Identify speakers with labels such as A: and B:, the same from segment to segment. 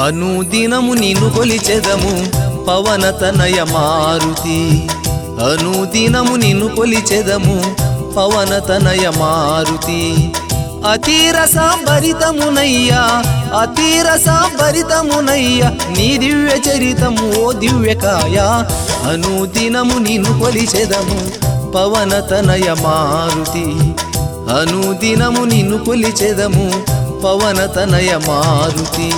A: అనుదినము నిన్ను కొలిచెదము పవనతనయ మారుతి అనుదినము నిన్ను కొలిచెదము పవనతనయ మారుతి అతీరస భరితమునయ్యా అతీరస భరితమునయ్యా నీ దివ్య చరితము ఓ దివ్యకాయ అనుదినము నిన్ను కొలిచెదము పవనతనయ మారుతి అనుదినము నిన్ను కొలిచెదము పవనతనయ మారుతి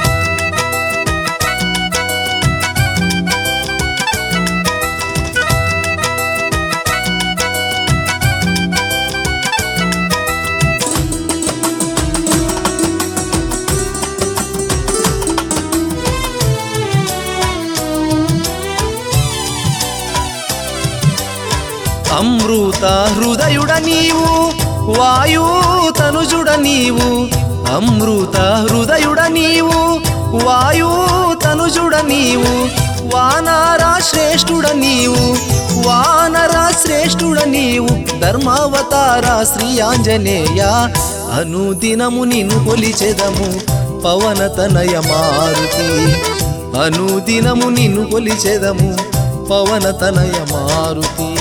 A: అమృత హృదయుడ నీవు వాయు తనుజుడ నీవు అమృత హృదయుడ నీవు వాయు తనుజుడ నీవు వానరా శ్రేష్ఠుడ నీవు వానరా శ్రేష్ఠుడ నీవు ధర్మావతార శ్రీ ఆంజనేయ అనుదినము నిన్ను కొలిచెదము పవనతనయ మారుతి అనుదినము నిన్ను కొలిచెదము పవనతనయ మారుతి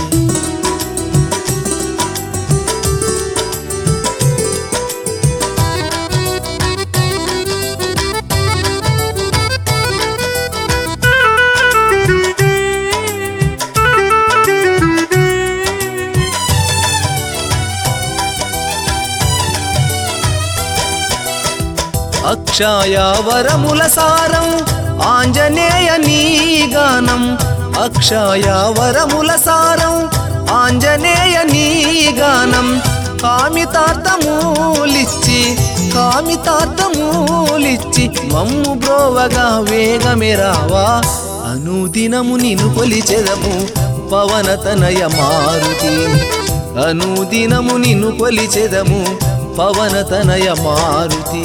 A: అక్షయ వరముల సారం ఆంజనేయ నీ గానం అక్షయ వరముల సారం ఆంజనేయ నీ గానం కామితార్థమూలిచ్చి కామితార్థమూలిచ్చి మమ్ము బ్రోవగా వేగమే రావా అనుదినము నిన్ను కొలిచెదము పవనతనయ మారుతి అనుదినము నిన్ను కొలిచెదము పవనతనయ మారుతి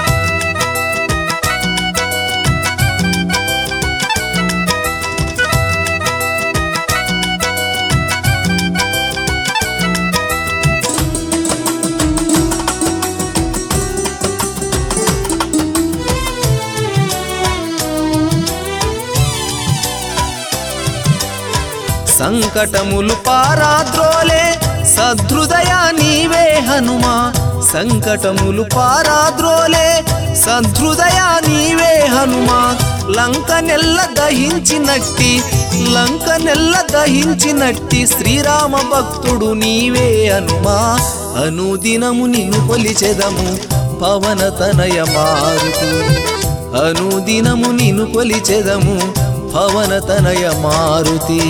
A: సంకటములు పారాద్రోలే సదృదయ నీవే హనుమా సంకటములు పారాద్రోలే సదృదయ నీవే హనుమా లంక నెల్ల దహించినట్టి లంక నెల్ల దహించినట్టి శ్రీరామ భక్తుడు నీవే హనుమా అనుదినము నిన్ను కొలిచెదము పవనతనయ మారుతూ అనుదినము నిన్ను కొలిచెదము పవనతనయ మారుతి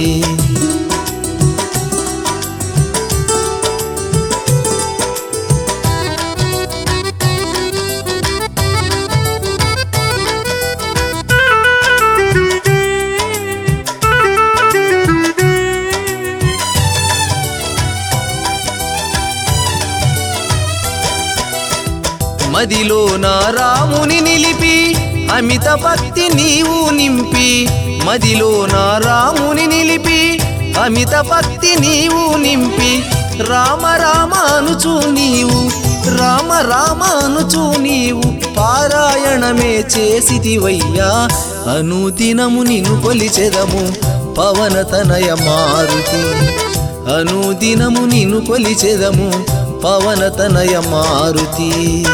A: మదిలో నా రాముని నిలిపి అమిత భక్తి నీవు నింపి మదిలో నా రాముని నిలిపి అమిత భక్తి నీవు నింపి రామ రామ అనుచు నీవు రామ రామ అనుచు నీవు పారాయణమే చేసితివయ్యా అనుదినము నిన్ను కొలిచెదము పవనతనయ మారుతి అనుదినము నిన్ను కొలిచెదము పవనతనయ మారుతి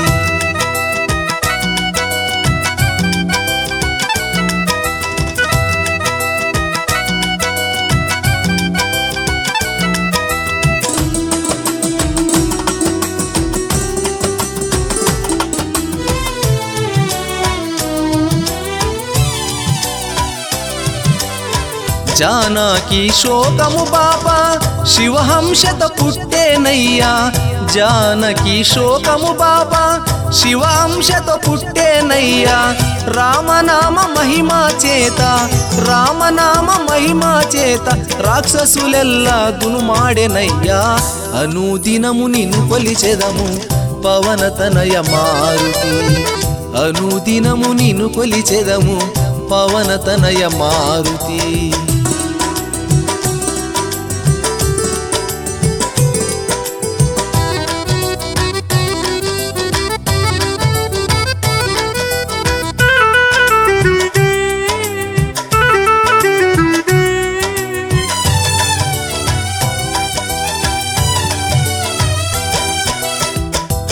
A: జానకి శోకము బాబా శివహంసత పుట్టేనయ్యా జానకి శోకము బాబా శివాంశత పుట్టేనయ్యా రామనామ మహిమా చేత రామనామ మహిమా చేత రాక్షసులెల్లా దునుమాడెనయ్యా అనుదినము నిన్ను కొలిచెదము పవనతనయ మారుతి అనుదినము నిన్ను కొలిచెదము పవనతనయ మారుతి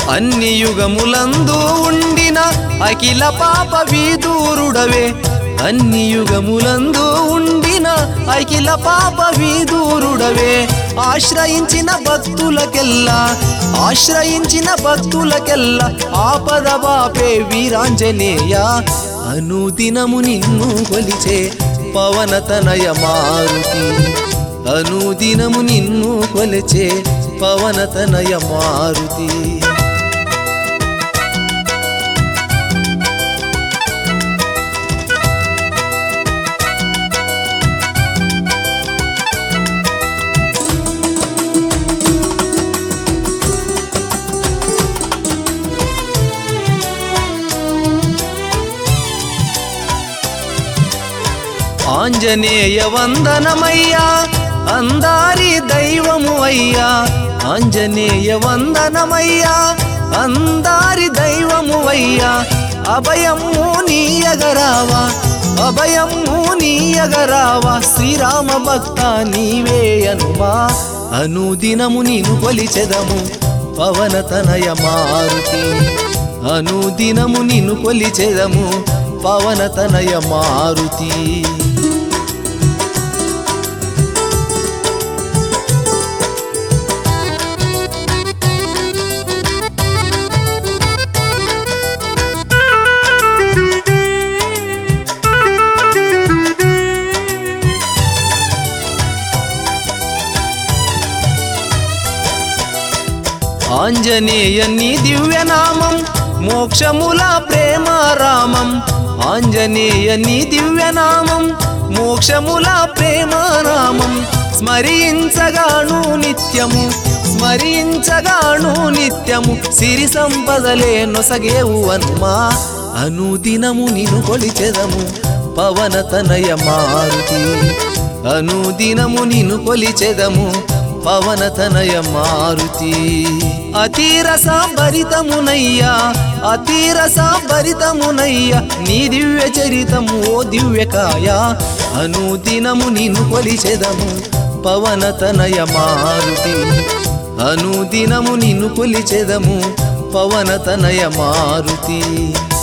A: అన్ని యుగములందు ఉండిన అఖిల పాప వీదూరుడవే అన్ని యుగములందు ఉండిన అఖిల పాప వీదూరుడవే ఆశ్రయించిన భక్తులకెల్లా ఆశ్రయించిన భక్తులకెల్లా ఆపద బాపే వీరాంజనేయ అనుదినము నిన్ను కొలిచే పవనతనయ మారుతి అనుదినము నిన్ను కొలిచే పవనతనయ మారుతి ఆంజనేయ వందనమయ్యా అందారి దైవము అయ్యా ఆంజనేయ వందనమయ్యా అందారి దైవము అయ్యా అభయము నీయగరావా అభయము నీయగరావా శ్రీరామ భక్త నీవే అనుమా అనుదినము నీను కొలిచెదము పవనతనయ మారుతి అనుదినము నిన్ను కొలిచెదము పవనతనయ మారుతి ఆంజనేయ నీ దివ్యనామం మోక్షముల ప్రేమ రామం ఆంజనేయ నీ దివ్యనామం మోక్షముల ప్రేమ రామం స్మరించగాను నిత్యము స్మరించగాను నిత్యము సిరి సంపదలే నొసగేవు అనుమా అనుదినము నిను కొలిచెదము పవనతనయ మారుతి అనుదినము నిను కొలిచెదము పవనతనయ మారుతి అతీరస భరితమునయ్యా అతీరస భరితమునయ్యా నీ దివ్య చరితము ఓ దివ్యకాయ అనుదినము నిన్ను కొలిచెదము పవనతనయ మారుతి అనుదినము నిన్ను కొలిచెదము పవనతనయ మారుతి